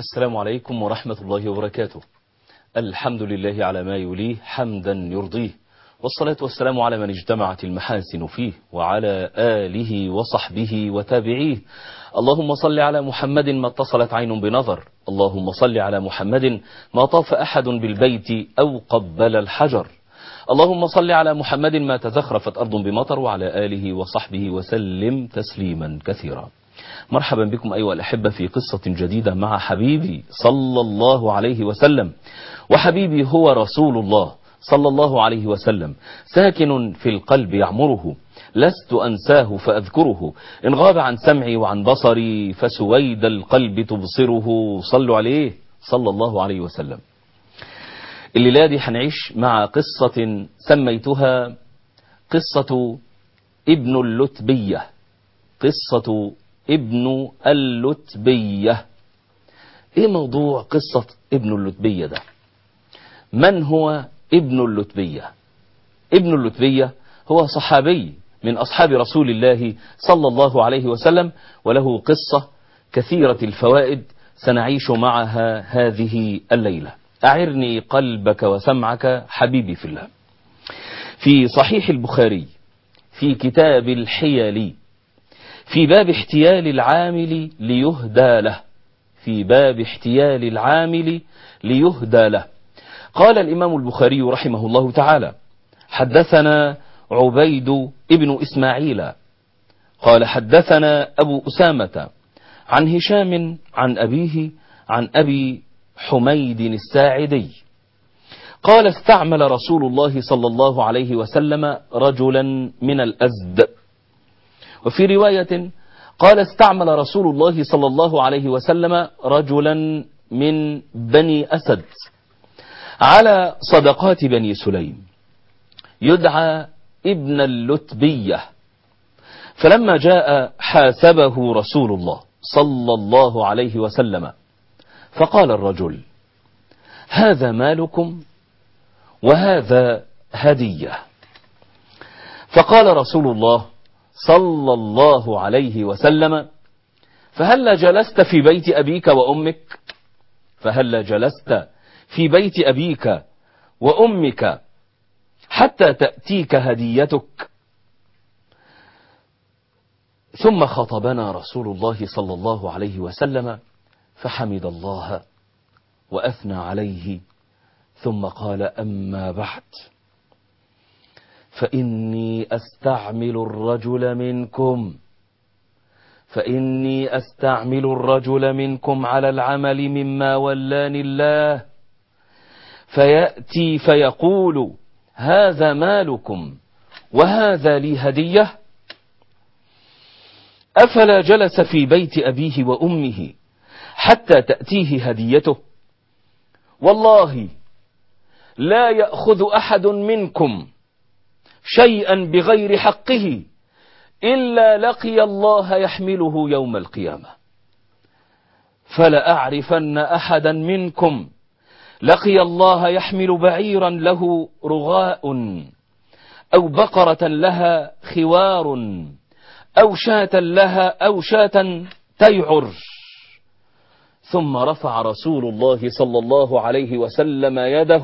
السلام عليكم ورحمة الله وبركاته الحمد لله على ما يليه حمدا يرضيه والصلاة والسلام على من اجتمعت المحاسن فيه وعلى آله وصحبه وتابعيه اللهم صل على محمد ما اتصلت عين بنظر اللهم صل على محمد ما طاف أحد بالبيت أو قبل الحجر اللهم صل على محمد ما تزخرفت أرض بمطر وعلى آله وصحبه وسلم تسليما كثيرا مرحبا بكم أيها الأحبة في قصة جديدة مع حبيبي صلى الله عليه وسلم وحبيبي هو رسول الله صلى الله عليه وسلم ساكن في القلب يعمره لست أنساه فأذكره إن غاب عن سمعي وعن بصري فسويد القلب تبصره صلوا عليه صلى الله عليه وسلم الليلة دي هنعيش مع قصة سميتها قصة ابن اللتبية قصة ابن اللتبية ايه موضوع قصة ابن اللتبية ده من هو ابن اللتبية ابن اللتبية هو صحابي من أصحاب رسول الله صلى الله عليه وسلم وله قصة كثيرة الفوائد سنعيش معها هذه الليلة أعرني قلبك وسمعك حبيبي في الله في صحيح البخاري في كتاب الحيل في باب احتيال العامل ليهدى له في باب احتيال العامل ليهدى له قال الإمام البخاري رحمه الله تعالى حدثنا عبيد ابن إسماعيل قال حدثنا أبو أسامة عن هشام عن أبيه عن أبي حميد الساعدي قال استعمل رسول الله صلى الله عليه وسلم رجلا من الأزد وفي رواية قال استعمل رسول الله صلى الله عليه وسلم رجلا من بني أسد على صدقات بني سليم يدعى ابن اللتبية فلما جاء حاسبه رسول الله صلى الله عليه وسلم فقال الرجل هذا مالكم وهذا هدية فقال رسول الله صلى الله عليه وسلم فهل جلست في بيت أبيك وأمك فهل جلست في بيت أبيك وأمك حتى تأتيك هديتك ثم خطبنا رسول الله صلى الله عليه وسلم فحمد الله وأثنى عليه ثم قال أما بعد فإني أستعمل الرجل منكم فإني أستعمل الرجل منكم على العمل مما ولاني الله فيأتي فيقول هذا مالكم وهذا لي هدية أفلا جلس في بيت أبيه وأمه حتى تأتيه هديته والله لا يأخذ أحد منكم شيئا بغير حقه إلا لقي الله يحمله يوم القيامة فلأعرفن أحدا منكم لقي الله يحمل بعيرا له رغاء أو بقرة لها خوار أو شاة لها أو شاة تيعر ثم رفع رسول الله صلى الله عليه وسلم يده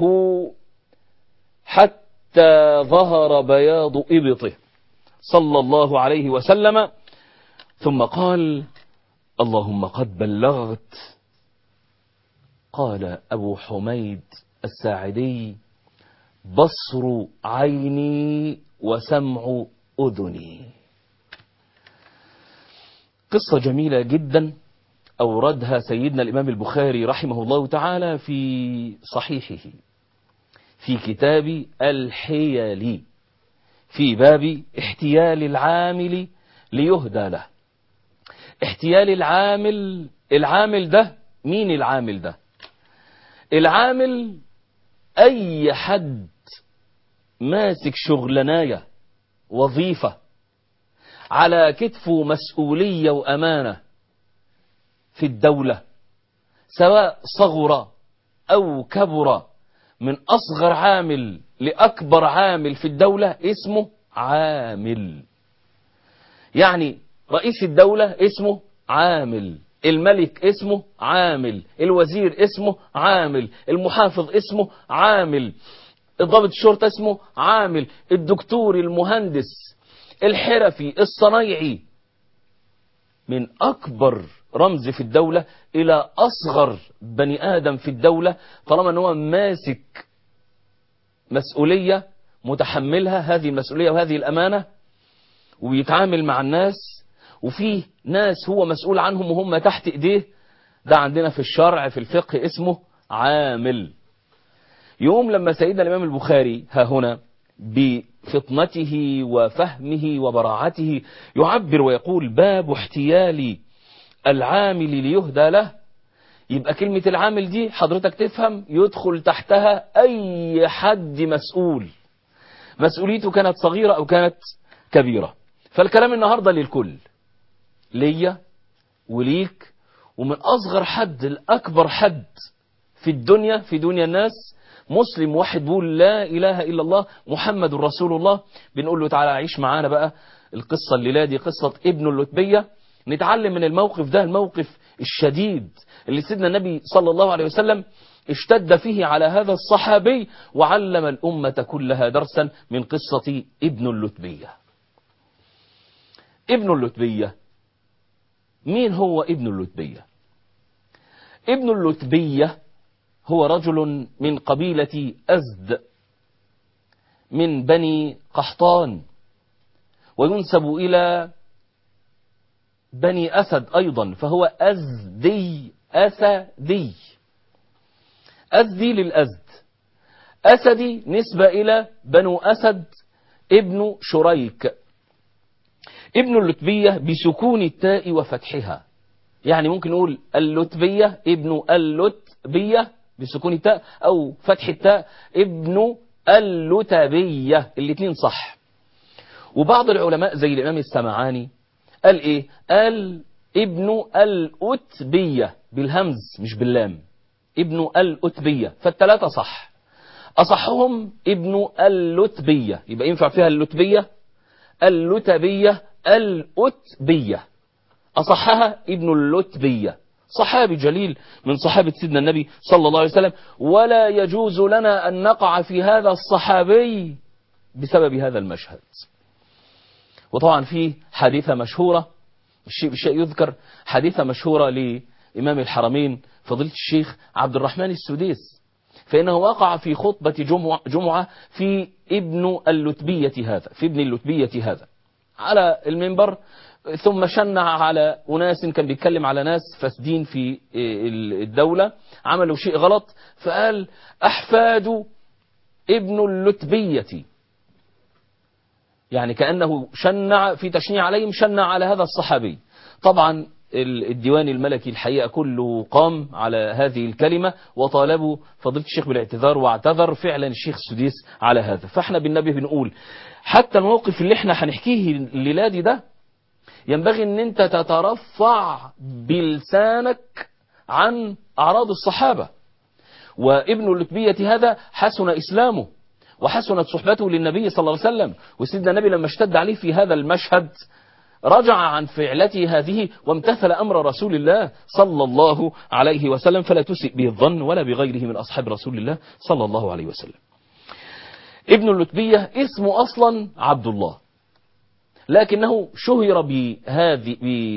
حتى ظهر بياض إبطه صلى الله عليه وسلم ثم قال اللهم قد بلغت قال أبو حميد الساعدي بصر عيني وسمع أذني قصة جميلة جدا أوردها سيدنا الإمام البخاري رحمه الله تعالى في صحيحه في كتاب الحيل في باب احتيال العامل ليهدى له احتيال العامل العامل ده مين العامل ده العامل أي حد ماسك شغلناية وظيفة على كتفه مسؤولية وأمانة في الدولة سواء صغر أو كبر من أصغر عامل لأكبر عامل في الدولة اسمه عامل يعني رئيس الدولة اسمه عامل الملك اسمه عامل الوزير اسمه عامل المحافظ اسمه عامل ضابط الشرطة اسمه عامل الدكتور المهندس الحرفي الصنايعي من أكبر رمز في الدولة إلى أصغر بني آدم في الدولة طالما أنه ماسك مسؤولية متحملها هذه المسؤولية وهذه الأمانة وبيتعامل مع الناس وفيه ناس هو مسؤول عنهم وهم تحت إيديه ده عندنا في الشرع في الفقه اسمه عامل يوم لما سيدنا الإمام البخاري ها هنا بفطنته وفهمه وبراعته يعبر ويقول باب احتيال العامل ليهدى له يبقى كلمة العامل دي حضرتك تفهم يدخل تحتها أي حد مسؤول مسؤوليته كانت صغيرة أو كانت كبيرة فالكلام النهاردة للكل ليا وليك ومن أصغر حد لأكبر حد في الدنيا في دنيا الناس مسلم واحد بيقول لا إله إلا الله محمد رسول الله بنقول له تعالى عيش معانا بقى القصة الليلة دي قصة ابن اللتبية نتعلم من الموقف ده الموقف الشديد اللي سيدنا النبي صلى الله عليه وسلم اشتد فيه على هذا الصحابي وعلم الأمة كلها درسا من قصة ابن اللتبية ابن اللتبية مين هو ابن اللتبية ابن اللتبية هو رجل من قبيلة أزد من بني قحطان وينسب إلى بني أسد أيضا فهو أزدي أسدي أزدي للأزد أسدي نسبة إلى بنو أسد ابن شريك ابن اللتبية بسكون التاء وفتحها يعني ممكن نقول اللتبية ابن اللتبية بسكون التاء أو فتح التاء ابن اللتبية الاثنين صح وبعض العلماء زي الإمام السمعاني قال إيه قال ابن الأتبية بالهمز مش باللام ابن الأتبية فالثلاثة صح أصحهم ابن اللتبية يبقى ينفع فيها اللتبية اللتبية الأتبية أصحها ابن اللتبية صحابي جليل من صحابة سيدنا النبي صلى الله عليه وسلم ولا يجوز لنا أن نقع في هذا الصحابي بسبب هذا المشهد وطبعا في حادثة مشهورة الشيء بالشيء يذكر حادثة مشهورة لإمام الحرمين فضيلة الشيخ عبد الرحمن السديس فإنه وقع في خطبة جمعة, جمعة في ابن اللتبية هذا في ابن اللتبية هذا على المنبر ثم شنع على أناس كان بيتكلم على ناس فاسدين في الدولة عملوا شيء غلط فقال أحفاد ابن اللتبية يعني كأنه شنع في تشنيع عليهم شنع على هذا الصحابي طبعا الديوان الملكي الحقيقة كله قام على هذه الكلمة وطالبوا فضيلة الشيخ بالاعتذار واعتذر فعلا الشيخ السديس على هذا فاحنا بالنبي بنقول حتى الموقف اللي احنا هنحكيه الليلة دي ده ينبغي ان انت تترفع بلسانك عن اعراض الصحابة وابن اللتبية هذا حسن اسلامه وحسنت صحبته للنبي صلى الله عليه وسلم وسيدنا النبي لما اشتد عليه في هذا المشهد رجع عن فعلته هذه وامتثل أمر رسول الله صلى الله عليه وسلم فلا تسئ به الظن ولا بغيره من أصحاب رسول الله صلى الله عليه وسلم ابن اللتبية اسمه أصلا عبد الله لكنه شهر بهذه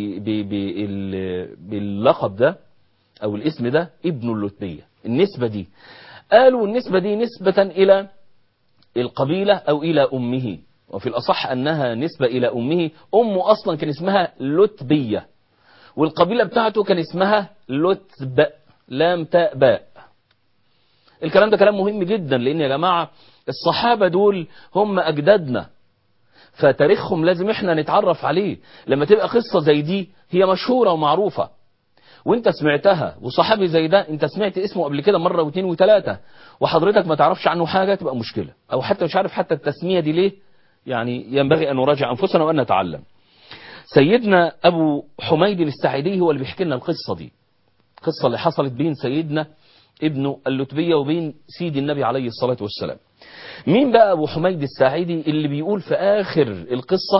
باللقب ده أو الاسم ده ابن اللتبية النسبة دي قالوا النسبة دي نسبة إلى القبيلة أو إلى أمه وفي الأصح أنها نسبة إلى أمه أمه أصلا كان اسمها لتبية والقبيلة بتاعته كان اسمها لتب لام تاء باء الكلام ده كلام مهم جدا لأن يا جماعة الصحابة دول هم أجدادنا فتاريخهم لازم احنا نتعرف عليه لما تبقى قصة زي دي هي مشهورة ومعروفة وانت سمعتها وصحابي زي ده انت سمعت اسمه قبل كده مرة واثنين وثلاثة وحضرتك ما تعرفش عنه حاجة تبقى مشكلة او حتى مش عارف حتى التسمية دي ليه يعني ينبغي أن نراجع أنفسنا وأن نتعلم سيدنا أبو حميد السعيدي هو اللي بيحكي لنا القصة دي القصة اللي حصلت بين سيدنا ابن اللتبية وبين سيد النبي عليه الصلاة والسلام مين بقى أبو حميد السعيدي اللي بيقول في آخر القصة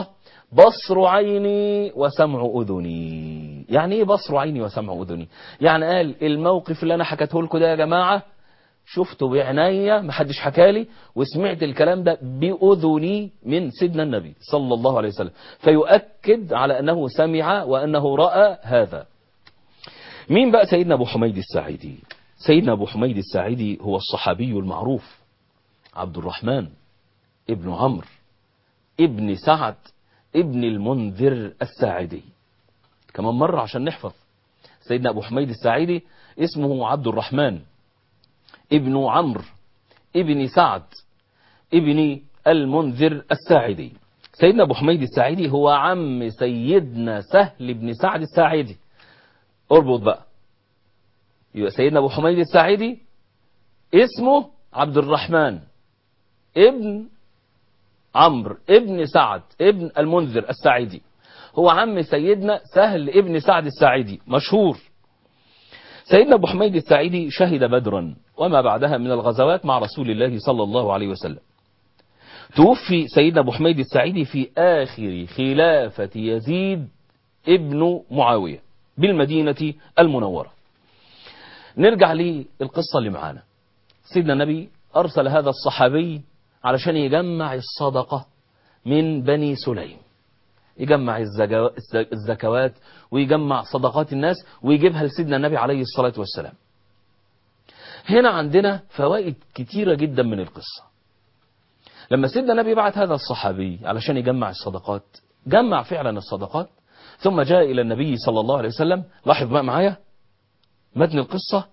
بصر عيني وسمع أذني يعني ايه بصر عيني وسمع أذني يعني قال الموقف اللي أنا حكته لكم ده يا جماعة شفته بعينيا محدش حكالي وسمعت الكلام ده بأذني من سيدنا النبي صلى الله عليه وسلم فيؤكد على أنه سمع وأنه رأى هذا مين بقى سيدنا أبو حميد الساعدي سيدنا أبو حميد الساعدي هو الصحابي المعروف عبد الرحمن ابن عمرو ابن سعد ابن المنذر الساعدي كمان مرة عشان نحفظ سيدنا أبو حميد الساعدي اسمه عبد الرحمن ابن عمرو ابن سعد ابن المنذر الساعدي سيدنا أبو حميد الساعدي هو عم سيدنا سهل بن سعد الساعدي اربط بقى يبقى سيدنا أبو حميد الساعدي اسمه عبد الرحمن ابن عمرو ابن سعد ابن المنذر الساعدي هو عم سيدنا سهل ابن سعد الساعدي مشهور سيدنا أبو حميد الساعدي شهد بدرا وما بعدها من الغزوات مع رسول الله صلى الله عليه وسلم توفي سيدنا أبو حميد الساعدي في آخر خلافة يزيد ابن معاوية بالمدينة المنورة نرجع للقصة اللي معانا سيدنا النبي أرسل هذا الصحابي علشان يجمع الصدقة من بني سليم يجمع الزكوات ويجمع صدقات الناس ويجيبها لسيدنا النبي عليه الصلاة والسلام هنا عندنا فوائد كتيرة جدا من القصة لما سيدنا النبي بعت هذا الصحابي علشان يجمع الصدقات جمع فعلا الصدقات ثم جاء إلى النبي صلى الله عليه وسلم لاحظ بقى معايا متن القصة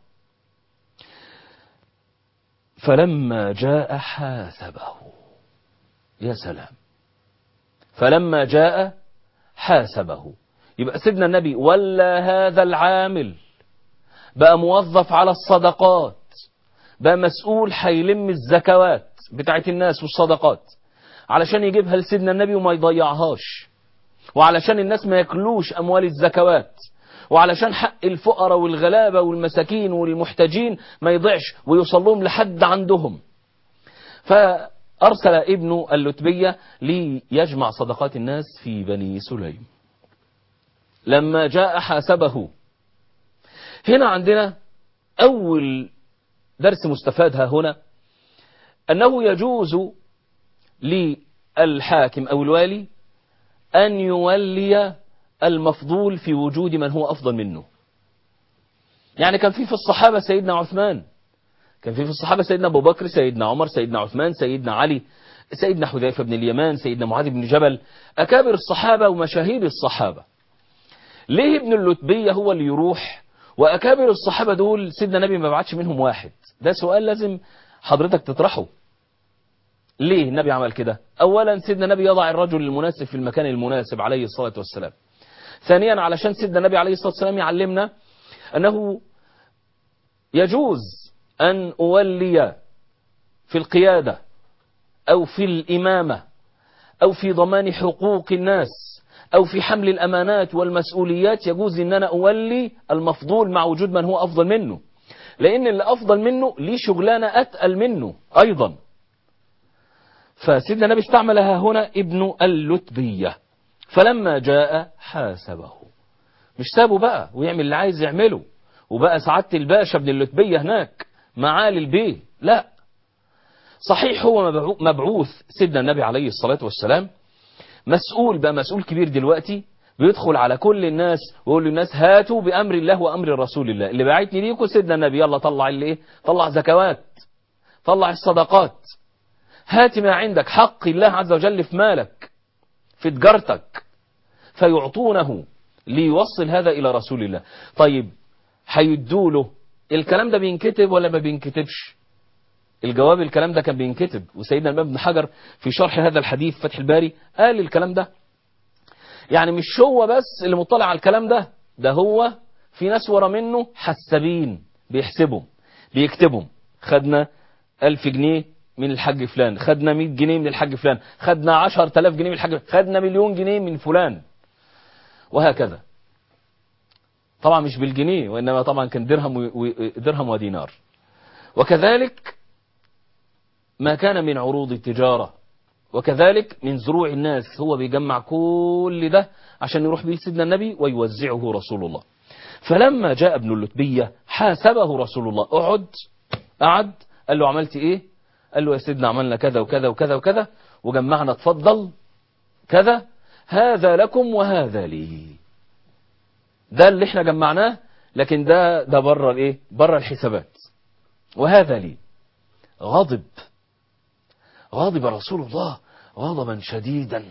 فلما جاء حاسبه يا سلام فلما جاء حاسبه يبقى سيدنا النبي ولا هذا العامل بقى موظف على الصدقات بقى مسؤول هيلم الزكوات بتاعت الناس والصدقات علشان يجيبها لسيدنا النبي وما يضيعهاش وعلشان الناس ما ياكلوش اموال الزكوات وعلشان حق الفقراء والغلابة والمساكين والمحتاجين ما يضيعش ويوصل لهم لحد عندهم فأرسل ابن اللتبية ليجمع صدقات الناس في بني سليم لما جاء حاسبه هنا عندنا أول درس مستفاد ها هنا أنه يجوز للحاكم أو الوالي أن يولي المفضول في وجود من هو أفضل منه يعني كان في في الصحابة سيدنا عثمان كان في في الصحابة سيدنا أبو بكر سيدنا عمر سيدنا عثمان سيدنا علي سيدنا حذيفة بن اليمان سيدنا معاذ بن جبل أكابر الصحابة ومشاهير الصحابة ليه ابن اللتبية هو اللي يروح وأكابر الصحابة دول سيدنا النبي ما بعتش منهم واحد ده سؤال لازم حضرتك تطرحه ليه النبي عمل كده أولا سيدنا النبي يضع الرجل المناسب في المكان المناسب عليه الصلاة والسلام ثانيا علشان سيدنا النبي عليه الصلاة والسلام يعلمنا أنه يجوز أن أولي في القيادة أو في الإمامة أو في ضمان حقوق الناس أو في حمل الأمانات والمسؤوليات يجوز أن أنا أولي المفضول مع وجود من هو أفضل منه لأن اللي أفضل منه ليه شغلانة أتقل منه أيضا فسيدنا النبي استعملها هنا ابن اللتبية فلما جاء حاسبه مش سابه بقى ويعمل اللي عايز يعمله وبقى سعادة الباشا ابن اللتبية هناك معالي البيه لا صحيح هو مبعوث سيدنا النبي عليه الصلاة والسلام مسؤول بقى مسؤول كبير دلوقتي بيدخل على كل الناس ويقول للناس هاتوا بأمر الله وأمر رسول الله اللي بعتني ليكم سيدنا النبي يلا طلع اللي ايه طلع زكوات طلع الصدقات هات ما عندك حق الله عز وجل في مالك في تجارتك فيعطونه ليوصل هذا إلى رسول الله طيب هيدوا له الكلام ده بينكتب ولا ما بينكتبش الجواب الكلام ده كان بينكتب وسيدنا الإمام ابن حجر في شرح هذا الحديث فتح الباري قال الكلام ده يعني مش هو بس اللي مطلع على الكلام ده ده هو في ناس ورا منه حسابين بيحسبهم بيكتبهم خدنا ألف جنيه من الحاج فلان خدنا 100 جنيه من الحاج فلان خدنا 10000 جنيه من الحاج خدنا مليون جنيه من فلان وهكذا طبعا مش بالجنيه وإنما طبعا كان درهم و... درهم ودينار وكذلك ما كان من عروض التجارة وكذلك من زروع الناس هو بيجمع كل ده عشان يروح بيه سيدنا النبي ويوزعه رسول الله فلما جاء ابن اللتبية حاسبه رسول الله اقعد قعد قال له عملت ايه قال له يا سيدنا عملنا كذا وكذا وكذا وكذا وجمعنا اتفضل كذا هذا لكم وهذا لي ده اللي احنا جمعناه لكن ده ده بره الايه بره الحسابات وهذا لي غضب غضب رسول الله غضبا شديدا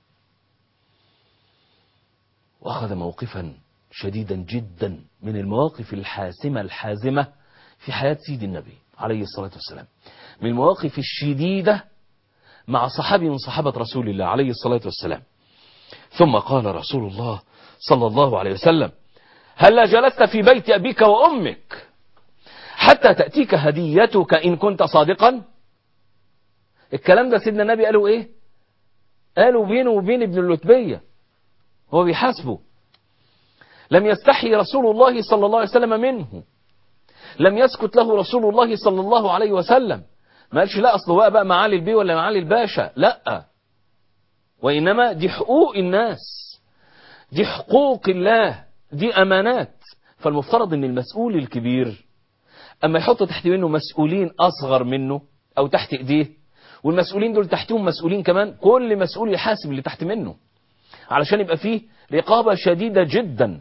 واخذ موقفا شديدا جدا من المواقف الحاسمة الحازمة في حياة سيد النبي عليه الصلاة والسلام من المواقف الشديدة مع صحابي من صحابة رسول الله عليه الصلاة والسلام ثم قال رسول الله صلى الله عليه وسلم هل جلست في بيت أبيك وأمك حتى تأتيك هديتك إن كنت صادقا الكلام ده سيدنا النبي قالوا إيه قالوا بينه وبين ابن اللتبية هو بيحاسبه لم يستحي رسول الله صلى الله عليه وسلم منه لم يسكت له رسول الله صلى الله عليه وسلم ما قالش لا اصل هو بقى معالي البي ولا معالي الباشا لا وانما دي حقوق الناس دي حقوق الله دي امانات فالمفترض ان المسؤول الكبير اما يحط تحت منه مسؤولين اصغر منه او تحت ايديه والمسؤولين دول تحتهم مسؤولين كمان كل مسؤول يحاسب اللي تحت منه علشان يبقى فيه رقابة شديدة جدا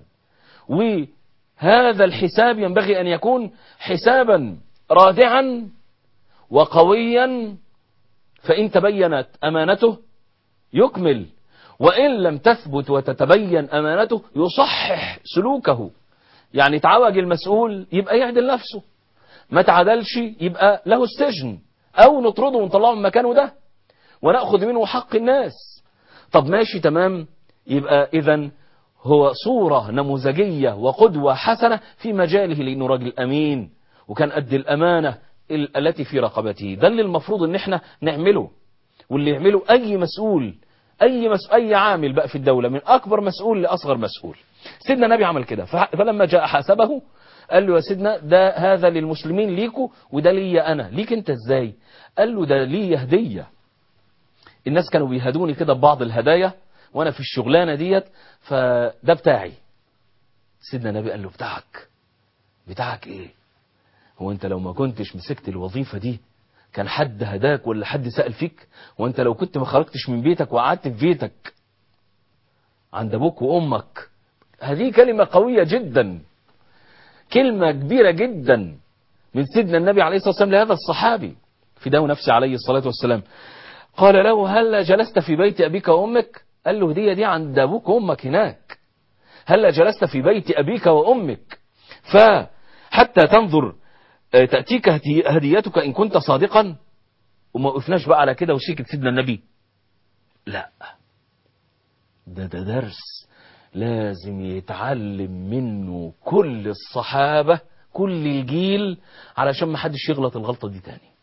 وهذا الحساب ينبغي أن يكون حسابا رادعا وقويا فإن تبينت أمانته يكمل وإن لم تثبت وتتبين أمانته يصحح سلوكه يعني تعوج المسؤول يبقى يعدل نفسه ما تعدلش يبقى له السجن أو نطرده ونطلعه من مكانه ده ونأخذ منه حق الناس طب ماشي تمام يبقى إذا هو صورة نموذجية وقدوة حسنة في مجاله لأنه راجل أمين وكان قد الأمانة التي في رقبته ده اللي المفروض ان احنا نعمله واللي يعمله أي مسؤول أي, مسؤول أي عامل بقى في الدولة من أكبر مسؤول لأصغر مسؤول سيدنا النبي عمل كده فلما جاء حاسبه قال له يا سيدنا ده هذا للمسلمين ليكوا وده لي أنا ليك أنت إزاي قال له ده لي هدية الناس كانوا بيهدوني كده ببعض الهدايا وانا في الشغلانة ديت فده بتاعي سيدنا النبي قال له بتاعك بتاعك ايه هو انت لو ما كنتش مسكت الوظيفة دي كان حد هداك ولا حد سأل فيك وانت لو كنت ما خرجتش من بيتك وقعدت في بيتك عند ابوك وامك هذه كلمة قوية جدا كلمة كبيرة جدا من سيدنا النبي عليه الصلاة والسلام لهذا الصحابي فداه نفسه عليه الصلاة والسلام قال له هل جلست في بيت أبيك وأمك قال له هدية دي عند أبوك وأمك هناك هل جلست في بيت أبيك وأمك فحتى تنظر تأتيك هديتك إن كنت صادقا وما وقفناش بقى على كده وسكت سيدنا النبي لا ده ده درس لازم يتعلم منه كل الصحابة كل الجيل علشان ما حدش يغلط الغلطة دي تاني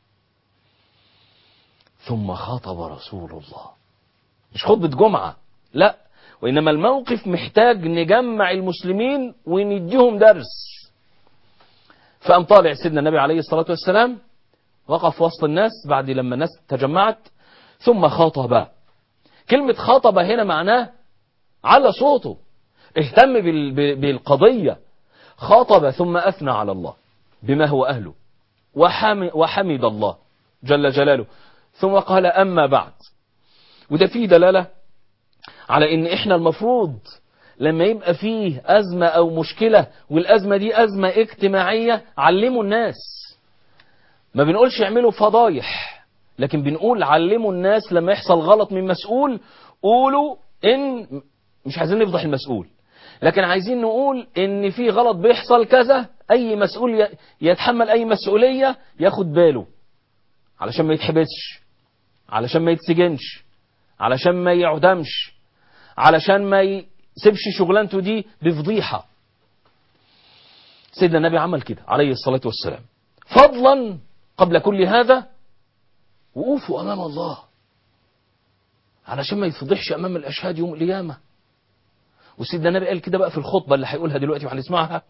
ثم خاطب رسول الله مش خطبة جمعة لا وإنما الموقف محتاج نجمع المسلمين ونديهم درس فقام طالع سيدنا النبي عليه الصلاة والسلام وقف وسط الناس بعد لما الناس تجمعت ثم خاطب كلمة خاطب هنا معناه على صوته اهتم بالقضية خاطب ثم أثنى على الله بما هو أهله وحمد, وحمد الله جل جلاله ثم قال أما بعد وده فيه دلالة على ان احنا المفروض لما يبقى فيه أزمة أو مشكلة والأزمة دي أزمة اجتماعية علموا الناس ما بنقولش اعملوا فضايح لكن بنقول علموا الناس لما يحصل غلط من مسؤول قولوا ان مش عايزين نفضح المسؤول لكن عايزين نقول ان في غلط بيحصل كذا اي مسؤول يتحمل اي مسؤولية ياخد باله علشان ما يتحبسش علشان ما يتسجنش علشان ما يعدمش علشان ما يسيبش شغلانته دي بفضيحة سيدنا النبي عمل كده عليه الصلاة والسلام فضلا قبل كل هذا وقوفوا أمام الله علشان ما يتفضحش أمام الأشهاد يوم القيامة وسيدنا النبي قال كده بقى في الخطبة اللي هيقولها دلوقتي وهنسمعها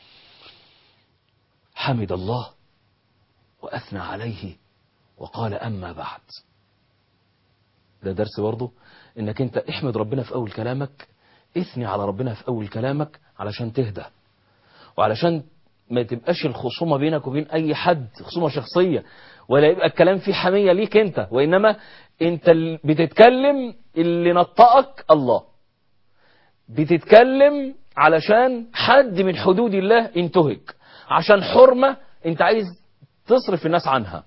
حمد الله وأثنى عليه وقال أما بعد ده درس برضه انك انت احمد ربنا في اول كلامك اثني على ربنا في اول كلامك علشان تهدى وعلشان ما تبقاش الخصومة بينك وبين اي حد خصومة شخصية ولا يبقى الكلام فيه حمية ليك انت وانما انت اللي بتتكلم اللي نطقك الله بتتكلم علشان حد من حدود الله انتهك عشان حرمة انت عايز تصرف الناس عنها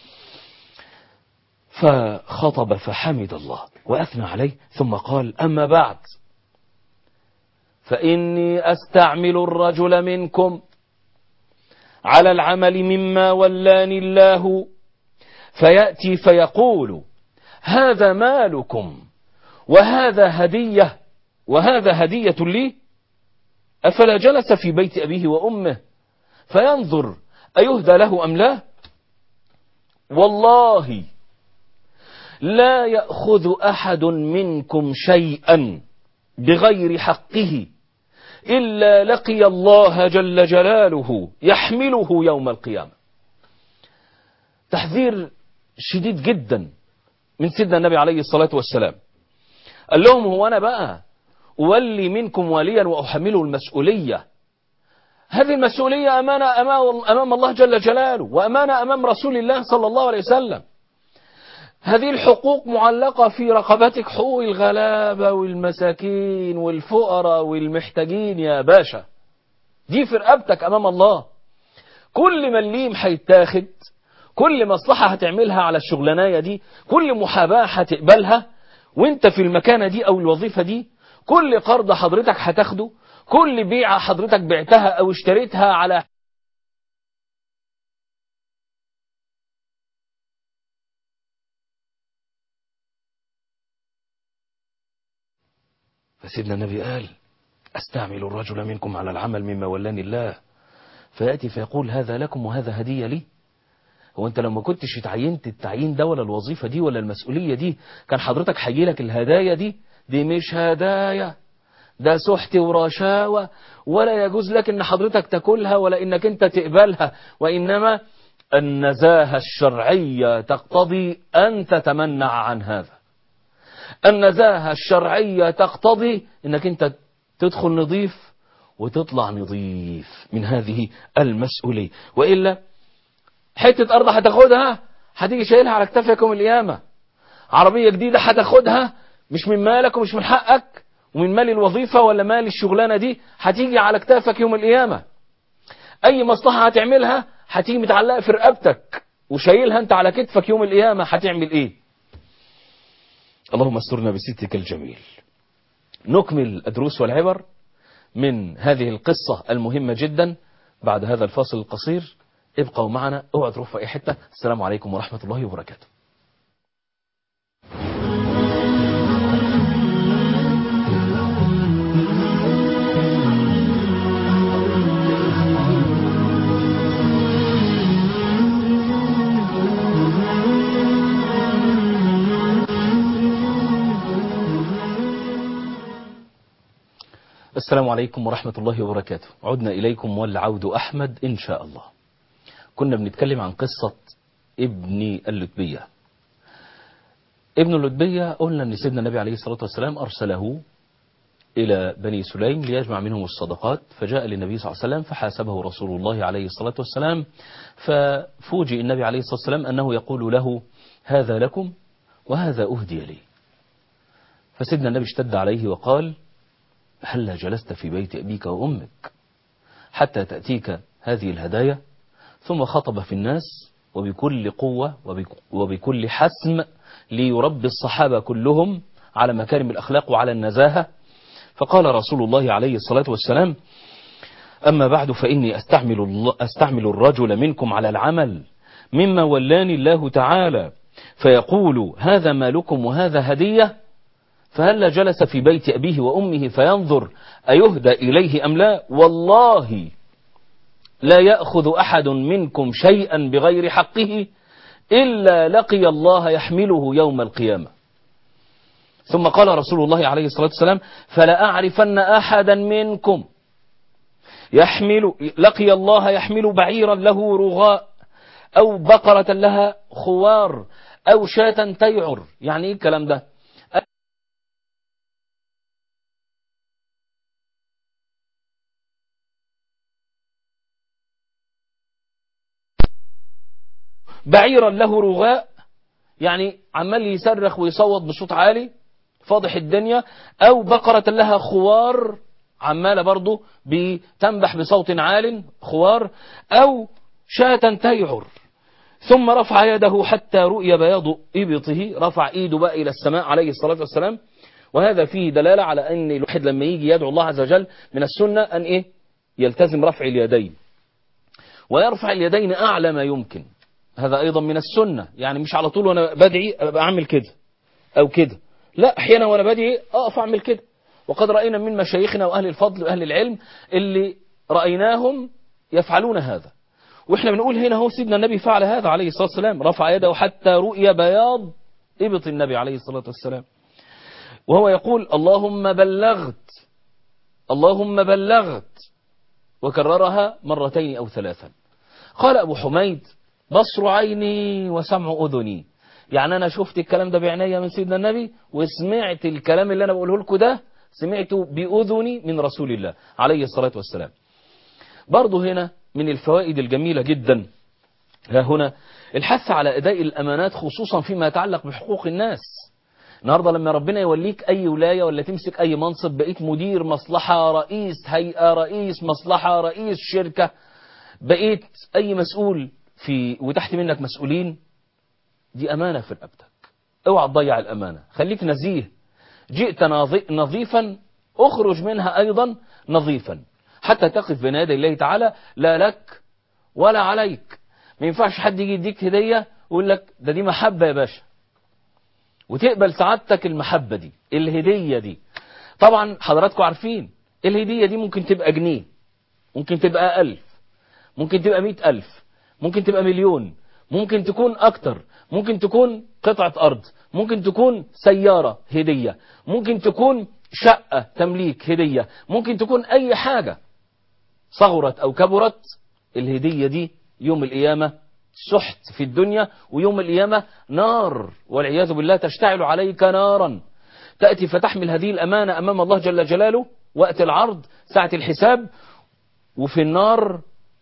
فخطب فحمد الله وأثنى عليه ثم قال أما بعد فإني أستعمل الرجل منكم على العمل مما ولاني الله فيأتي فيقول هذا مالكم وهذا هدية وهذا هدية لي أفلا جلس في بيت أبيه وأمه فينظر أيهدى له أم لا والله لا يأخذ أحد منكم شيئا بغير حقه إلا لقي الله جل جلاله يحمله يوم القيامة تحذير شديد جدا من سيدنا النبي عليه الصلاة والسلام قال لهم هو أنا بقى أولي منكم وليا وأحمله المسؤولية هذه المسؤولية أمانة أمام الله جل جلاله وأمانة أمام رسول الله صلى الله عليه وسلم هذه الحقوق معلقة في رقبتك حقوق الغلابة والمساكين والفقراء والمحتاجين يا باشا دي في رقبتك أمام الله كل مليم هيتاخد كل مصلحة هتعملها على الشغلانية دي كل محاباة هتقبلها وانت في المكانة دي أو الوظيفة دي كل قرض حضرتك هتاخده كل بيعة حضرتك بعتها أو اشتريتها على فسيدنا النبي قال أستعمل الرجل منكم على العمل مما ولاني الله فيأتي فيقول هذا لكم وهذا هدية لي هو انت لما كنتش اتعينت التعيين ده ولا الوظيفة دي ولا المسؤولية دي كان حضرتك هيجيلك الهدايا دي دي مش هدايا ده سحت ورشاوة ولا يجوز لك ان حضرتك تاكلها ولا انك انت تقبلها وانما النزاهة الشرعية تقتضي ان تتمنع عن هذا النزاهة الشرعية تقتضي انك انت تدخل نظيف وتطلع نظيف من هذه المسؤولية وإلا حتة أرض هتاخدها هتيجي شايلها على كتافك يوم القيامة عربية جديدة هتاخدها مش من مالك ومش من حقك ومن مال الوظيفة ولا مال الشغلانة دي هتيجي على كتافك يوم القيامة أي مصلحة هتعملها هتيجي متعلقة في رقبتك وشايلها أنت على كتفك يوم القيامة هتعمل إيه اللهم استرنا بستك الجميل نكمل الدروس والعبر من هذه القصة المهمة جدا بعد هذا الفاصل القصير ابقوا معنا اوعى تروح في اي حتة السلام عليكم ورحمة الله وبركاته السلام عليكم ورحمة الله وبركاته عدنا إليكم والعود أحمد إن شاء الله كنا بنتكلم عن قصة ابن اللتبية ابن اللتبية قلنا أن سيدنا النبي عليه الصلاة والسلام أرسله إلى بني سليم ليجمع منهم الصدقات فجاء للنبي صلى الله عليه وسلم فحاسبه رسول الله عليه الصلاة والسلام ففوجئ النبي عليه الصلاة والسلام أنه يقول له هذا لكم وهذا أهدي لي فسيدنا النبي اشتد عليه وقال هلا جلست في بيت أبيك وأمك حتى تأتيك هذه الهدايا ثم خطب في الناس وبكل قوة وبكل حسم ليربي الصحابة كلهم على مكارم الأخلاق وعلى النزاهة فقال رسول الله عليه الصلاة والسلام أما بعد فإني أستعمل, الله أستعمل الرجل منكم على العمل مما ولاني الله تعالى فيقول هذا مالكم وهذا هدية فهل جلس في بيت أبيه وأمه فينظر أيهدى إليه أم لا والله لا يأخذ أحد منكم شيئا بغير حقه إلا لقي الله يحمله يوم القيامة ثم قال رسول الله عليه الصلاة والسلام فلا أعرفن أحدا منكم يحمل لقي الله يحمل بعيرا له رغاء أو بقرة لها خوار أو شاة تيعر يعني إيه الكلام ده بعيرا له رغاء يعني عمال يصرخ ويصوت بصوت عالي فاضح الدنيا أو بقرة لها خوار عمالة برضه بتنبح بصوت عال خوار أو شاة تيعر ثم رفع يده حتى رؤي بياض إبطه رفع إيده بقى إلى السماء عليه الصلاة والسلام وهذا فيه دلالة على أن الواحد لما يجي يدعو الله عز وجل من السنة أن إيه يلتزم رفع اليدين ويرفع اليدين أعلى ما يمكن هذا أيضا من السنة يعني مش على طول وأنا بدعي أبقى أعمل كده أو كده لا أحيانا وأنا بدعي أقف أعمل كده وقد رأينا من مشايخنا وأهل الفضل وأهل العلم اللي رأيناهم يفعلون هذا وإحنا بنقول هنا هو سيدنا النبي فعل هذا عليه الصلاة والسلام رفع يده حتى رؤي بياض إبط النبي عليه الصلاة والسلام وهو يقول اللهم بلغت اللهم بلغت وكررها مرتين أو ثلاثا قال أبو حميد بصر عيني وسمع أذني يعني أنا شفت الكلام ده بعناية من سيدنا النبي وسمعت الكلام اللي أنا بقوله لكم ده سمعته بأذني من رسول الله عليه الصلاة والسلام برضه هنا من الفوائد الجميلة جدا ها هنا الحث على أداء الأمانات خصوصا فيما يتعلق بحقوق الناس النهاردة لما ربنا يوليك أي ولاية ولا تمسك أي منصب بقيت مدير مصلحة رئيس هيئة رئيس مصلحة رئيس شركة بقيت أي مسؤول في وتحت منك مسؤولين دي أمانة في رقبتك اوعى تضيع الأمانة خليك نزيه جئت نظيفا اخرج منها أيضا نظيفا حتى تقف بين يدي الله تعالى لا لك ولا عليك ما ينفعش حد يجي يديك هدية ويقول لك ده دي محبة يا باشا وتقبل سعادتك المحبة دي الهدية دي طبعا حضراتكم عارفين الهدية دي ممكن تبقى جنيه ممكن تبقى ألف ممكن تبقى مئة ألف ممكن تبقى مليون ممكن تكون أكتر ممكن تكون قطعة أرض ممكن تكون سيارة هدية ممكن تكون شقة تمليك هدية ممكن تكون أي حاجة صغرت أو كبرت الهدية دي يوم القيامة سحت في الدنيا ويوم القيامة نار والعياذ بالله تشتعل عليك نارا تأتي فتحمل هذه الأمانة أمام الله جل جلاله وقت العرض ساعة الحساب وفي النار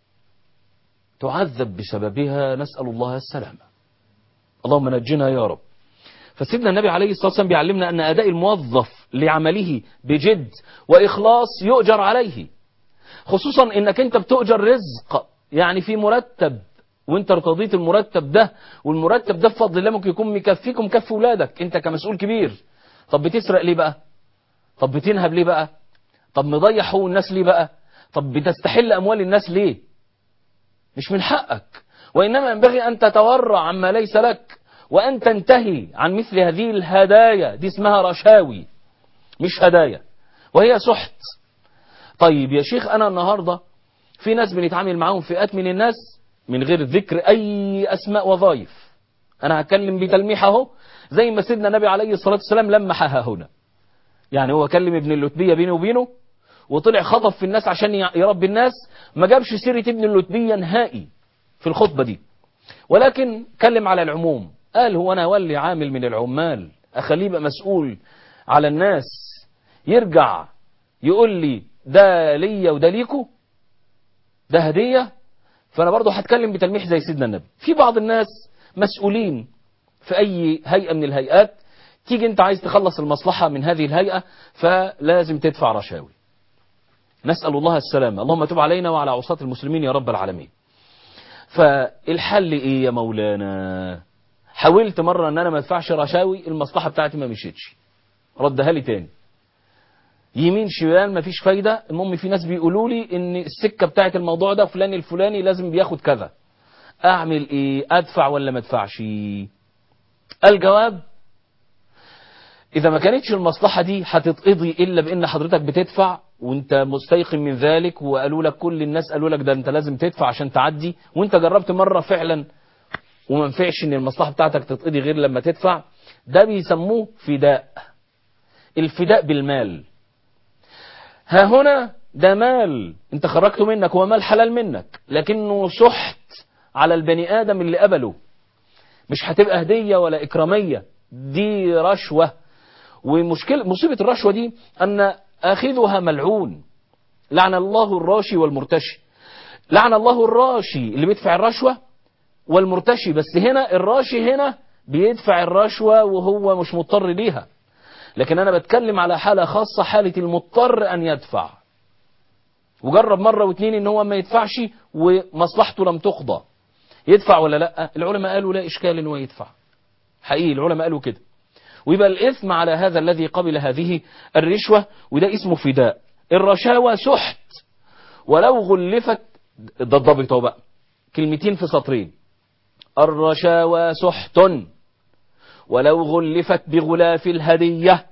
تعذب بسببها نسأل الله السلامة اللهم نجنا يا رب فسيدنا النبي عليه الصلاة والسلام بيعلمنا أن أداء الموظف لعمله بجد وإخلاص يؤجر عليه خصوصا أنك أنت بتؤجر رزق يعني في مرتب وانت ارتضيت المرتب ده والمرتب ده بفضل الله ممكن يكون مكفيك ومكفي ولادك انت كمسؤول كبير طب بتسرق ليه بقى طب بتنهب ليه بقى طب مضيع حقوق الناس ليه بقى طب بتستحل اموال الناس ليه مش من حقك وانما ينبغي ان تتورع عما ليس لك وان تنتهي عن مثل هذه الهدايا دي اسمها رشاوي مش هدايا وهي سحت طيب يا شيخ انا النهارده في ناس بنتعامل معاهم فئات من الناس من غير ذكر أي أسماء وظائف أنا هتكلم بتلميح اهو زي ما سيدنا النبي عليه الصلاة والسلام لمحها هنا يعني هو كلم ابن اللتبية بينه وبينه وطلع خطب في الناس عشان يربي الناس ما جابش سيرة ابن اللتبية نهائي في الخطبة دي ولكن كلم على العموم قال هو أنا أولي عامل من العمال أخليه يبقى مسؤول على الناس يرجع يقول لي ده ليا وده ليكو ده هدية فأنا برضه هتكلم بتلميح زي سيدنا النبي في بعض الناس مسؤولين في أي هيئة من الهيئات تيجي أنت عايز تخلص المصلحة من هذه الهيئة فلازم تدفع رشاوي نسأل الله السلامة اللهم تب علينا وعلى عصاة المسلمين يا رب العالمين فالحل إيه يا مولانا حاولت مرة أن أنا ما ادفعش رشاوي المصلحة بتاعتي ما مشيتش ردها لي تاني يمين شمال مفيش فايدة المهم في ناس بيقولوا لي ان السكة بتاعت الموضوع ده فلان الفلاني لازم بياخد كذا اعمل ايه ادفع ولا ما ادفعش الجواب اذا ما كانتش المصلحة دي هتتقضي الا بان حضرتك بتدفع وانت مستيقن من ذلك وقالوا لك كل الناس قالوا لك ده انت لازم تدفع عشان تعدي وانت جربت مرة فعلا وما نفعش ان المصلحة بتاعتك تتقضي غير لما تدفع ده بيسموه فداء الفداء بالمال ها هنا ده مال انت خرجته منك هو مال حلال منك لكنه سحت على البني آدم اللي قبله مش هتبقى هدية ولا إكرامية دي رشوة ومشكلة مصيبة الرشوة دي أن آخذها ملعون لعن الله الراشي والمرتشي لعن الله الراشي اللي بيدفع الرشوة والمرتشي بس هنا الراشي هنا بيدفع الرشوة وهو مش مضطر ليها لكن أنا بتكلم على حالة خاصة حالة المضطر أن يدفع وجرب مرة واتنين ان هو ما يدفعش ومصلحته لم تقضى يدفع ولا لا العلماء قالوا لا إشكال ان هو يدفع حقيقي العلماء قالوا كده ويبقى الإثم على هذا الذي قبل هذه الرشوة وده اسمه فداء الرشاوى سحت ولو غلفت ده الضابط بقى كلمتين في سطرين الرشاوى سحت ولو غلفت بغلاف الهدية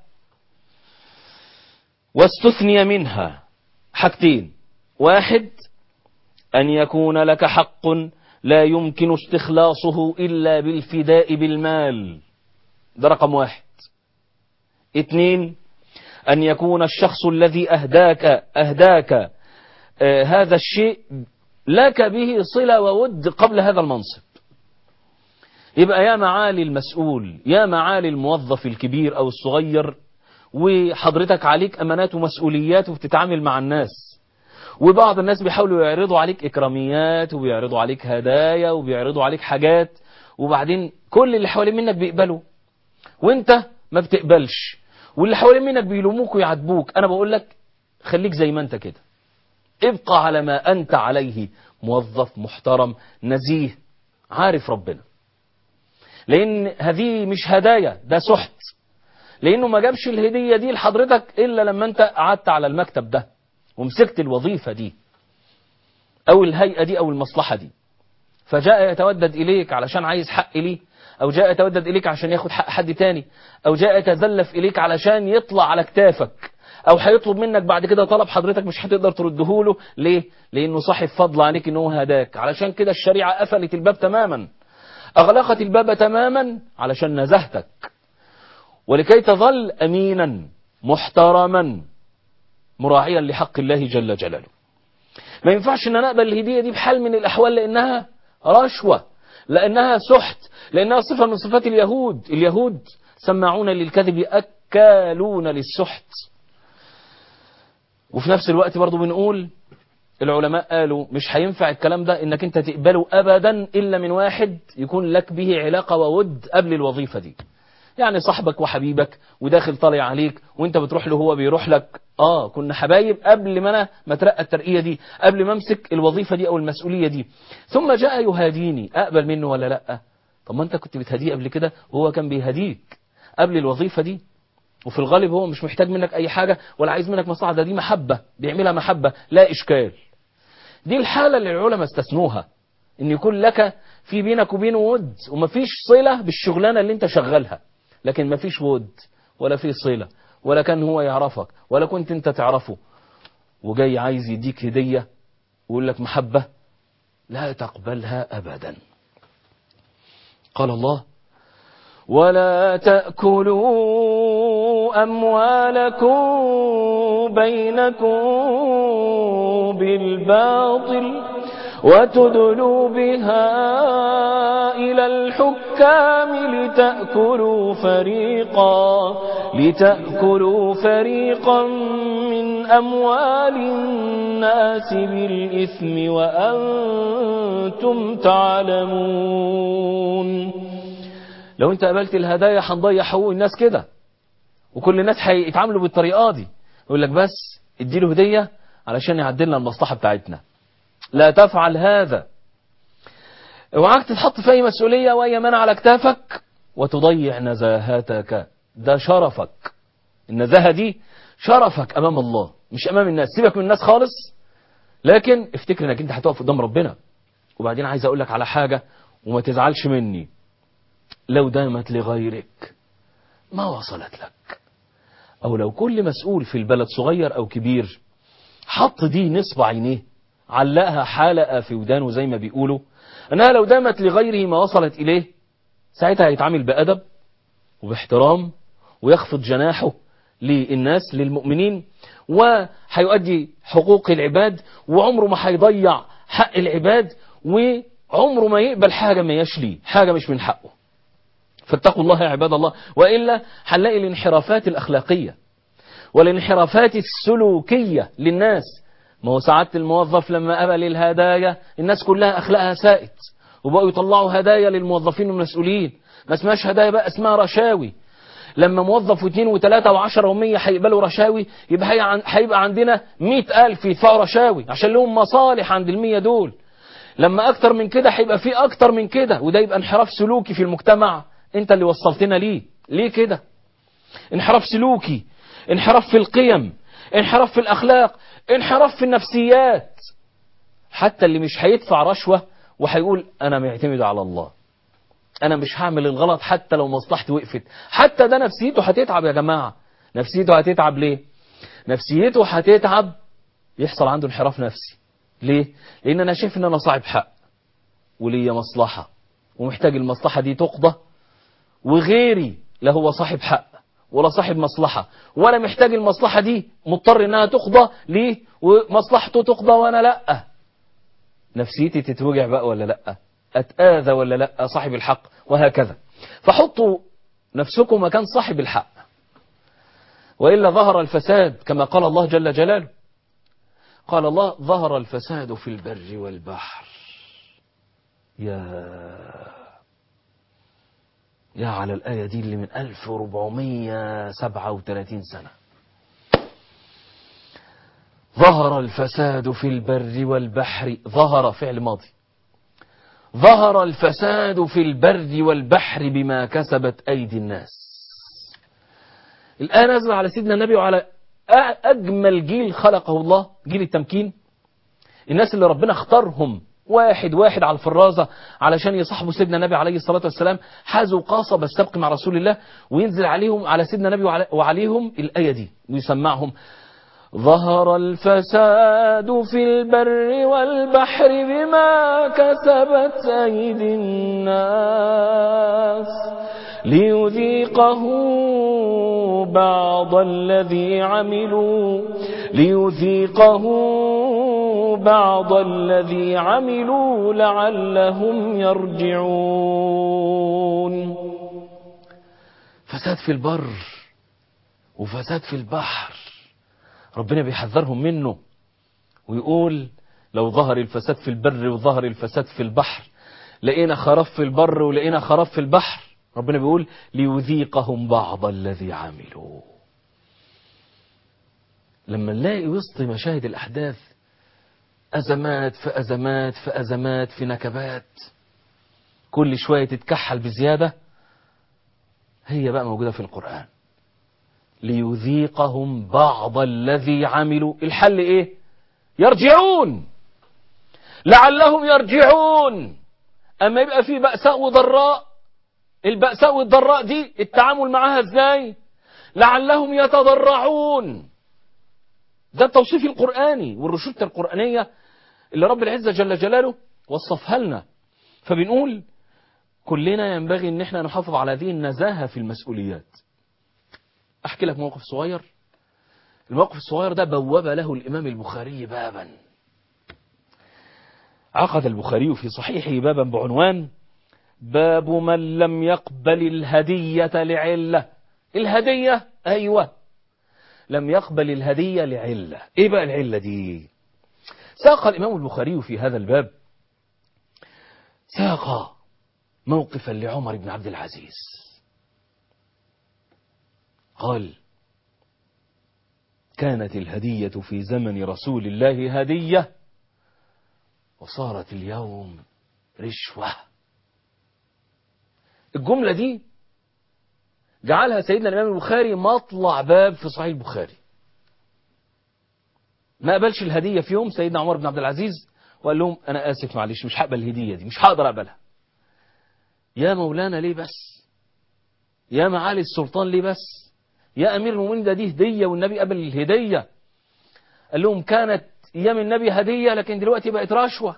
واستثني منها حاجتين واحد أن يكون لك حق لا يمكن استخلاصه إلا بالفداء بالمال ده رقم واحد اثنين أن يكون الشخص الذي أهداك أهداك آه هذا الشيء لك به صلة وود قبل هذا المنصب يبقى يا معالي المسؤول يا معالي الموظف الكبير أو الصغير وحضرتك عليك أمانات ومسؤوليات وبتتعامل مع الناس وبعض الناس بيحاولوا يعرضوا عليك إكراميات وبيعرضوا عليك هدايا وبيعرضوا عليك حاجات وبعدين كل اللي حوالين منك بيقبلوا وانت ما بتقبلش واللي حوالين منك بيلوموك ويعاتبوك انا بقول لك خليك زي ما انت كده ابقى على ما انت عليه موظف محترم نزيه عارف ربنا لان هذه مش هدايا ده سحت لانه ما جابش الهدية دي لحضرتك الا لما انت قعدت على المكتب ده ومسكت الوظيفة دي او الهيئة دي او المصلحة دي فجاء يتودد اليك علشان عايز حق ليه او جاء يتودد اليك عشان ياخد حق حد تاني او جاء يتزلف اليك علشان يطلع على كتافك او هيطلب منك بعد كده طلب حضرتك مش هتقدر ترده له ليه لانه صاحب فضل عليك ان هو هداك علشان كده الشريعة قفلت الباب تماما اغلقت الباب تماما علشان نزهتك ولكي تظل امينا محترما مراعيا لحق الله جل جلاله ما ينفعش ان انا اقبل الهدية دي بحال من الاحوال لانها رشوة لانها سحت لانها صفة من صفات اليهود اليهود سماعون للكذب اكالون للسحت وفي نفس الوقت برضو بنقول العلماء قالوا مش هينفع الكلام ده انك انت تقبله ابدا الا من واحد يكون لك به علاقة وود قبل الوظيفة دي يعني صاحبك وحبيبك وداخل طالع عليك وانت بتروح له هو بيروح لك اه كنا حبايب قبل ما انا ما اترقى الترقية دي قبل ما امسك الوظيفة دي او المسؤولية دي ثم جاء يهاديني اقبل منه ولا لا طب ما انت كنت بتهديه قبل كده وهو كان بيهديك قبل الوظيفة دي وفي الغالب هو مش محتاج منك اي حاجة ولا عايز منك مصلحة ده دي محبة بيعملها محبة لا اشكال دي الحالة اللي العلماء استثنوها ان يكون لك في بينك وبينه ود ومفيش صلة بالشغلانة اللي انت شغالها لكن مفيش ود ولا في صلة ولا كان هو يعرفك ولا كنت انت تعرفه وجاي عايز يديك هدية ويقول لك محبة لا تقبلها أبدا قال الله ولا تأكلوا أموالكم بينكم بالباطل وتدلوا بها إلى الحكام لتأكلوا فريقا لتأكلوا فريقا من أموال الناس بالإثم وأنتم تعلمون لو انت قبلت الهدايا هنضيع حقوق الناس كده وكل الناس هيتعاملوا بالطريقة دي يقول لك بس اديله هدية علشان يعدلنا المصلحة بتاعتنا لا تفعل هذا اوعاك تتحط في اي مسؤولية واي منع على كتافك وتضيع نزاهتك ده شرفك النزاهة دي شرفك امام الله مش امام الناس سيبك من الناس خالص لكن افتكر انك انت هتقف قدام ربنا وبعدين عايز اقول لك على حاجة وما تزعلش مني لو دامت لغيرك ما وصلت لك او لو كل مسؤول في البلد صغير او كبير حط دي نصب عينيه علقها حلقة في ودانه زي ما بيقولوا انها لو دامت لغيره ما وصلت اليه ساعتها هيتعامل بأدب وباحترام ويخفض جناحه للناس للمؤمنين وهيؤدي حقوق العباد وعمره ما هيضيع حق العباد وعمره ما يقبل حاجة ما يشلي حاجة مش من حقه فاتقوا الله يا عباد الله وإلا هنلاقي الانحرافات الأخلاقية والانحرافات السلوكية للناس ما هو سعادة الموظف لما قبل الهدايا الناس كلها أخلاقها سائت وبقوا يطلعوا هدايا للموظفين والمسؤولين ما اسمهاش هدايا بقى اسمها رشاوي لما موظف واثنين وثلاثة وعشرة ومية هيقبلوا رشاوي يبقى هي- هيبقى عندنا مئة ألف يدفعوا رشاوي عشان لهم مصالح عند المية دول لما أكتر من كده هيبقى في أكتر من كده وده يبقى انحراف سلوكي في المجتمع أنت اللي وصلتنا ليه ليه كده انحراف سلوكي انحراف في القيم انحراف في الأخلاق انحراف في النفسيات حتى اللي مش هيدفع رشوة وهيقول أنا معتمد على الله انا مش هعمل الغلط حتى لو مصلحتي وقفت حتى ده نفسيته هتتعب يا جماعة نفسيته هتتعب ليه نفسيته هتتعب يحصل عنده انحراف نفسي ليه لان انا شايف ان انا صاحب حق وليا مصلحة ومحتاج المصلحة دي تقضى وغيري لا هو صاحب حق ولا صاحب مصلحة ولا محتاج المصلحة دي مضطر انها تقضى ليه ومصلحته تقضى وانا لا نفسيتي تتوجع بقى ولا لا اتآذى ولا لا صاحب الحق وهكذا فحطوا نفسكم مكان صاحب الحق وإلا ظهر الفساد كما قال الله جل جلاله قال الله ظهر الفساد في البر والبحر يا يا على الآية دي اللي من 1437 سنة ظهر الفساد في البر والبحر ظهر فعل ماضي ظهر الفساد في البر والبحر بما كسبت أيدي الناس الآن نزل على سيدنا النبي وعلى أجمل جيل خلقه الله جيل التمكين الناس اللي ربنا اختارهم واحد واحد على الفرازة علشان يصاحبوا سيدنا النبي عليه الصلاة والسلام حازوا قاصب السبق مع رسول الله وينزل عليهم على سيدنا النبي وعلى- وعليهم الآية دي ويسمعهم ظهر الفساد في البر والبحر بما كسبت أيدي الناس ليذيقه بعض الذي عملوا ليذيقه بعض الذي عملوا لعلهم يرجعون فساد في البر وفساد في البحر ربنا بيحذرهم منه ويقول لو ظهر الفساد في البر وظهر الفساد في البحر لقينا خراب في البر ولقينا خراب في البحر ربنا بيقول ليذيقهم بعض الذي عملوا لما نلاقي وسط مشاهد الأحداث أزمات في أزمات في أزمات في نكبات كل شوية تتكحل بزيادة هي بقى موجودة في القرآن ليذيقهم بعض الذي عملوا الحل ايه يرجعون لعلهم يرجعون اما يبقى في بأساء وضراء البأساء والضراء دي التعامل معها ازاي لعلهم يتضرعون ده التوصيف القرآني والرشودة القرآنية اللي رب العزة جل جلاله وصفها لنا فبنقول كلنا ينبغي ان احنا نحافظ على هذه النزاهة في المسؤوليات احكي لك موقف صغير الموقف الصغير ده بوب له الامام البخاري بابا عقد البخاري في صحيحه بابا بعنوان باب من لم يقبل الهدية لعلة الهدية ايوه لم يقبل الهدية لعلة ايه بقى العلة دي ساق الامام البخاري في هذا الباب ساق موقفا لعمر بن عبد العزيز قال كانت الهدية في زمن رسول الله هدية وصارت اليوم رشوة الجملة دي جعلها سيدنا الإمام البخاري مطلع باب في صحيح البخاري ما قبلش الهدية في يوم سيدنا عمر بن عبد العزيز وقال لهم أنا آسف معلش مش هقبل الهدية دي مش هقدر أقبلها يا مولانا ليه بس يا معالي السلطان ليه بس يا أمير المؤمنين ده دي هدية والنبي قبل الهدية قال لهم كانت أيام النبي هدية لكن دلوقتي بقت رشوة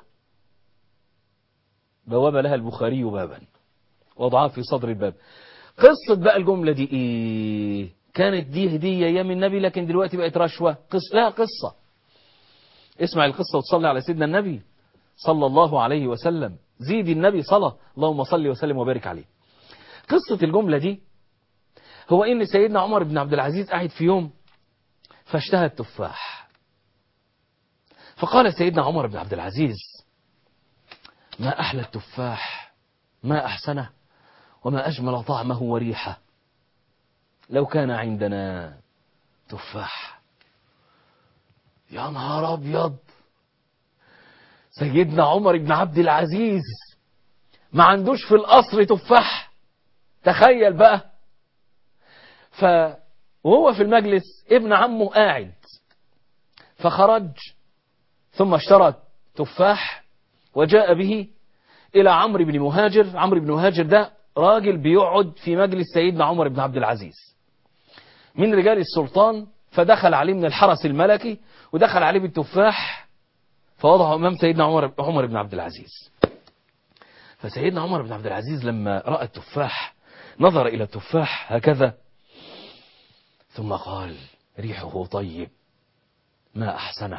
بواب لها البخاري بابا وضعها في صدر الباب قصة بقى الجملة دي إيه كانت دي هدية أيام النبي لكن دلوقتي بقت رشوة قص... لها قصة اسمع القصة وتصلي على سيدنا النبي صلى الله عليه وسلم زيد النبي صلى اللهم صل وسلم وبارك عليه قصة الجملة دي هو إن سيدنا عمر بن عبد العزيز قاعد في يوم فاشتهى التفاح فقال سيدنا عمر بن عبد العزيز ما أحلى التفاح ما أحسنه وما أجمل طعمه وريحه لو كان عندنا تفاح يا نهار أبيض سيدنا عمر بن عبد العزيز ما عندوش في القصر تفاح تخيل بقى ف وهو في المجلس ابن عمه قاعد فخرج ثم اشترى تفاح وجاء به إلى عمرو بن مهاجر عمرو بن مهاجر ده راجل بيقعد في مجلس سيدنا عمر بن عبد العزيز من رجال السلطان فدخل عليه من الحرس الملكي ودخل عليه بالتفاح فوضعه أمام سيدنا عمر عمر بن عبد العزيز فسيدنا عمر بن عبد العزيز لما رأى التفاح نظر إلى التفاح هكذا ثم قال ريحه طيب ما أحسنه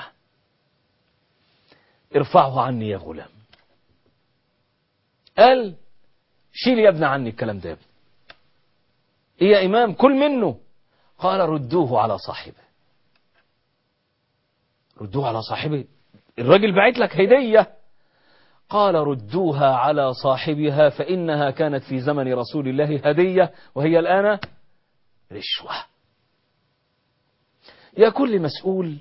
ارفعه عني يا غلام قال شيل يا ابن عني الكلام ده يا ابن إيه يا إمام كل منه قال ردوه على صاحبه ردوه على صاحبه الراجل بعت لك هدية قال ردوها على صاحبها فإنها كانت في زمن رسول الله هدية وهي الآن رشوة يا كل مسؤول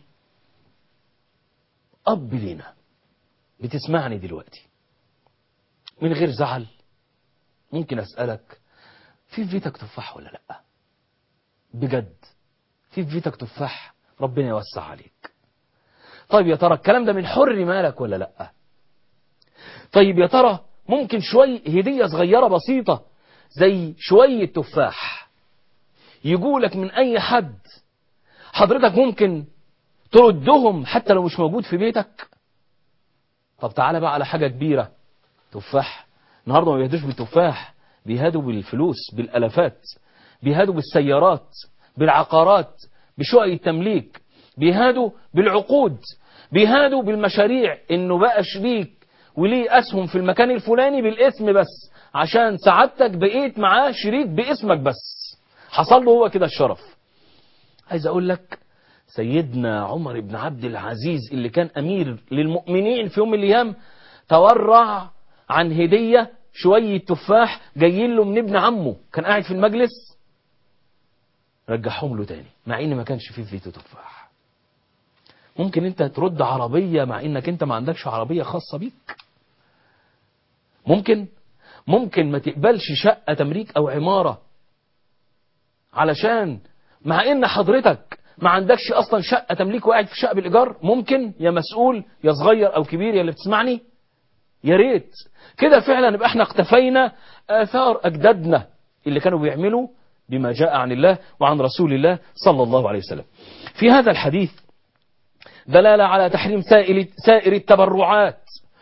أب لنا بتسمعني دلوقتي من غير زعل ممكن أسألك في بيتك تفاح ولا لأ بجد في بيتك تفاح ربنا يوسع عليك طيب يا ترى الكلام ده من حر مالك ولا لأ طيب يا ترى ممكن شوية هدية صغيرة بسيطة زي شوية تفاح يجولك من أي حد حضرتك ممكن تردهم حتى لو مش موجود في بيتك طب تعالى بقى على حاجة كبيرة تفاح النهاردة ما بيهدوش بالتفاح بيهدوا بالفلوس بالالافات بيهادوا بالسيارات بالعقارات بشقق التمليك بيهادوا بالعقود بيهادوا بالمشاريع انه بقى شريك وليه اسهم في المكان الفلاني بالاسم بس عشان سعادتك بقيت معاه شريك باسمك بس حصل له هو كده الشرف عايز اقول لك سيدنا عمر بن عبد العزيز اللي كان امير للمؤمنين في يوم من الايام تورع عن هديه شويه تفاح جايين له من ابن عمه كان قاعد في المجلس رجعهم له تاني مع ان ما كانش فيه في بيته تفاح ممكن انت ترد عربيه مع انك انت ما عندكش عربيه خاصه بيك ممكن ممكن ما تقبلش شقه تمليك او عماره علشان مع ان حضرتك ما عندكش اصلا شقه تمليك وقاعد في شقه بالايجار ممكن يا مسؤول يا صغير او كبير يا اللي بتسمعني يا ريت كده فعلا يبقى احنا اقتفينا اثار اجدادنا اللي كانوا بيعملوا بما جاء عن الله وعن رسول الله صلى الله عليه وسلم في هذا الحديث دلالة على تحريم سائر, سائر التبرعات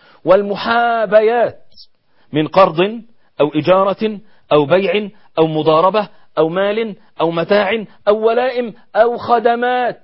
والمحابيات من قرض أو إجارة أو بيع أو مضاربة أو مال أو متاع أو ولائم أو خدمات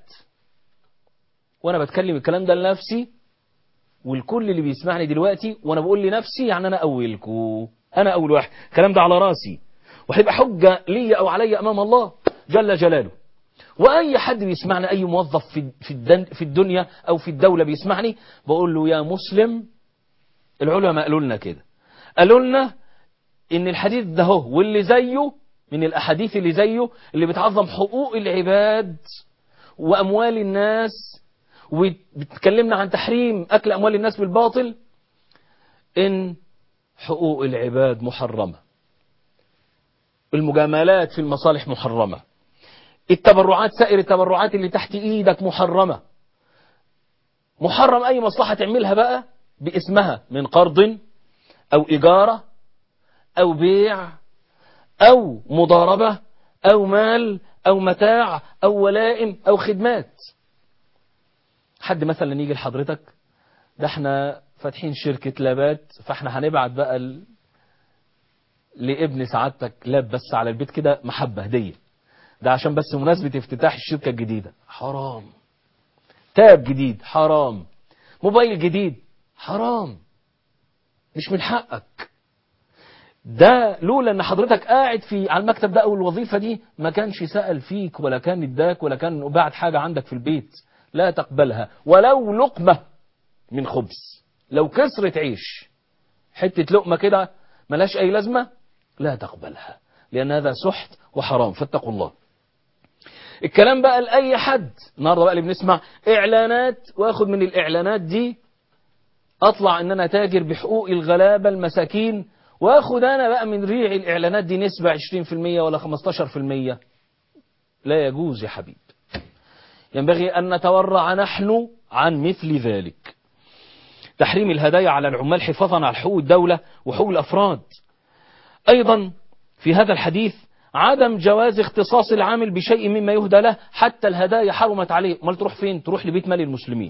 وأنا بتكلم الكلام ده لنفسي والكل اللي بيسمعني دلوقتي وأنا بقول لنفسي يعني أنا أولكم أنا أول واحد الكلام ده على راسي وهيبقى حجة لي أو علي أمام الله جل جلاله وأي حد بيسمعني أي موظف في في في الدنيا أو في الدولة بيسمعني بقول له يا مسلم العلماء قالوا لنا كده قالوا لنا إن الحديث ده هو واللي زيه من الأحاديث اللي زيه اللي بتعظم حقوق العباد وأموال الناس وبتكلمنا عن تحريم أكل أموال الناس بالباطل إن حقوق العباد محرمة المجاملات في المصالح محرمة التبرعات سائر التبرعات اللي تحت ايدك محرمة محرم اي مصلحة تعملها بقى باسمها من قرض او اجارة او بيع او مضاربة او مال او متاع او ولائم او خدمات حد مثلا يجي لحضرتك ده احنا فاتحين شركة لابات فاحنا هنبعت بقى ال... لابن سعادتك لاب بس على البيت كده محبة هدية ده عشان بس مناسبة افتتاح الشركة الجديدة حرام تاب جديد حرام موبايل جديد حرام مش من حقك ده لولا ان حضرتك قاعد في على المكتب ده او الوظيفه دي ما كانش سال فيك ولا كان اداك ولا كان بعت حاجه عندك في البيت لا تقبلها ولو لقمه من خبز لو كسرة عيش حته لقمه كده ملاش اي لازمه لا تقبلها لان هذا سحت وحرام فاتقوا الله الكلام بقى لاي حد النهارده بقى اللي بنسمع اعلانات واخد من الاعلانات دي اطلع ان انا تاجر بحقوق الغلابه المساكين واخد انا بقى من ريع الاعلانات دي نسبة 20% ولا 15% لا يجوز يا حبيب ينبغي ان نتورع نحن عن مثل ذلك تحريم الهدايا على العمال حفاظا على حقوق الدولة وحقوق الافراد ايضا في هذا الحديث عدم جواز اختصاص العامل بشيء مما يهدى له حتى الهدايا حرمت عليه امال تروح فين تروح لبيت مال المسلمين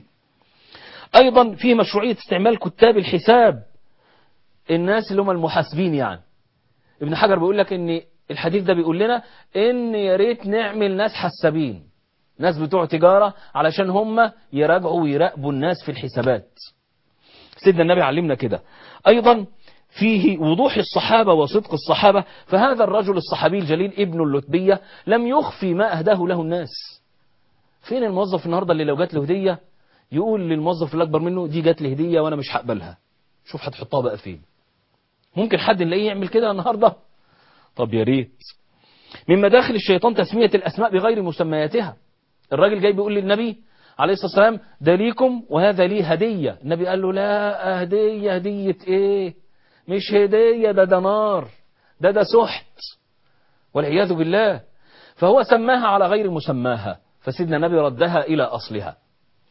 ايضا فيه مشروعية استعمال كتاب الحساب الناس اللي هم المحاسبين يعني ابن حجر بيقول لك ان الحديث ده بيقول لنا ان يا ريت نعمل ناس حسابين ناس بتوع تجارة علشان هم يراجعوا ويراقبوا الناس في الحسابات سيدنا النبي علمنا كده ايضا فيه وضوح الصحابة وصدق الصحابة فهذا الرجل الصحابي الجليل ابن اللتبية لم يخفي ما أهداه له الناس فين الموظف النهاردة اللي لو جات له هدية يقول للموظف اللي أكبر منه دي جات لي هدية وأنا مش هقبلها شوف هتحطها بقى فين ممكن حد نلاقيه يعمل كده النهاردة طب يا ريت من مداخل الشيطان تسمية الأسماء بغير مسمياتها الراجل جاي بيقول للنبي عليه الصلاة والسلام ده ليكم وهذا لي هدية النبي قال له لا هدية هدية ايه مش هدية ده ده نار ده ده سحت والعياذ بالله فهو سماها على غير مسماها فسيدنا النبي ردها إلى أصلها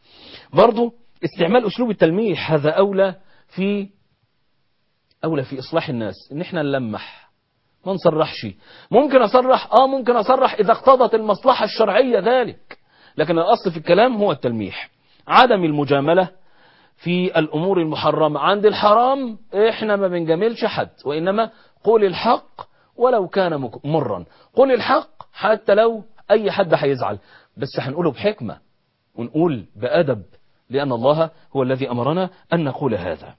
برضو استعمال أسلوب التلميح هذا أولى في أولى في إصلاح الناس إن إحنا نلمح ما نصرحش ممكن أصرح آه ممكن أصرح إذا اقتضت المصلحة الشرعية ذلك لكن الأصل في الكلام هو التلميح عدم المجاملة في الأمور المحرمة عند الحرام إحنا ما بنجاملش حد وإنما قول الحق ولو كان مرا قول الحق حتى لو أي حد هيزعل بس هنقوله بحكمة ونقول بأدب لأن الله هو الذي أمرنا أن نقول هذا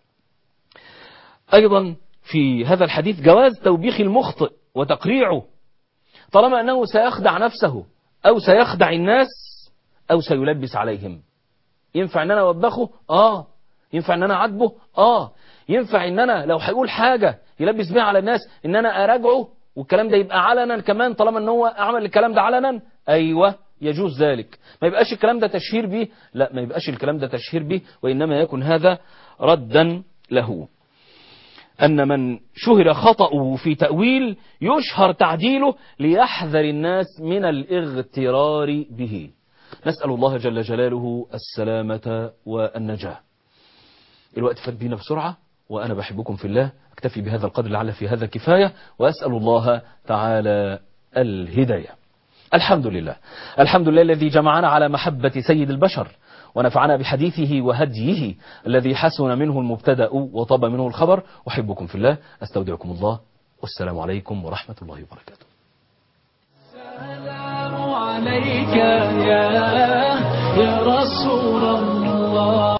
أيضا في هذا الحديث جواز توبيخ المخطئ وتقريعه طالما أنه سيخدع نفسه أو سيخدع الناس أو سيلبس عليهم ينفع أن أنا أوبخه آه ينفع أن أنا أعاتبه آه ينفع أن أنا لو هيقول حاجة يلبس بيها على الناس أن أنا أراجعه والكلام ده يبقى علنا كمان طالما أن هو عمل الكلام ده علنا أيوة يجوز ذلك ما يبقاش الكلام ده تشهير به لا ما يبقاش الكلام ده تشهير به وإنما يكون هذا ردا له أن من شهر خطأه في تأويل يشهر تعديله ليحذر الناس من الاغترار به نسأل الله جل جلاله السلامة والنجاة الوقت فات بينا بسرعة وأنا بحبكم في الله أكتفي بهذا القدر لعل في هذا كفاية وأسأل الله تعالى الهداية الحمد لله الحمد لله الذي جمعنا على محبة سيد البشر ونفعنا بحديثه وهديه الذي حسن منه المبتدأ وطاب منه الخبر أحبكم في الله أستودعكم الله والسلام عليكم ورحمة الله وبركاته السلام عليك يا يا رسول الله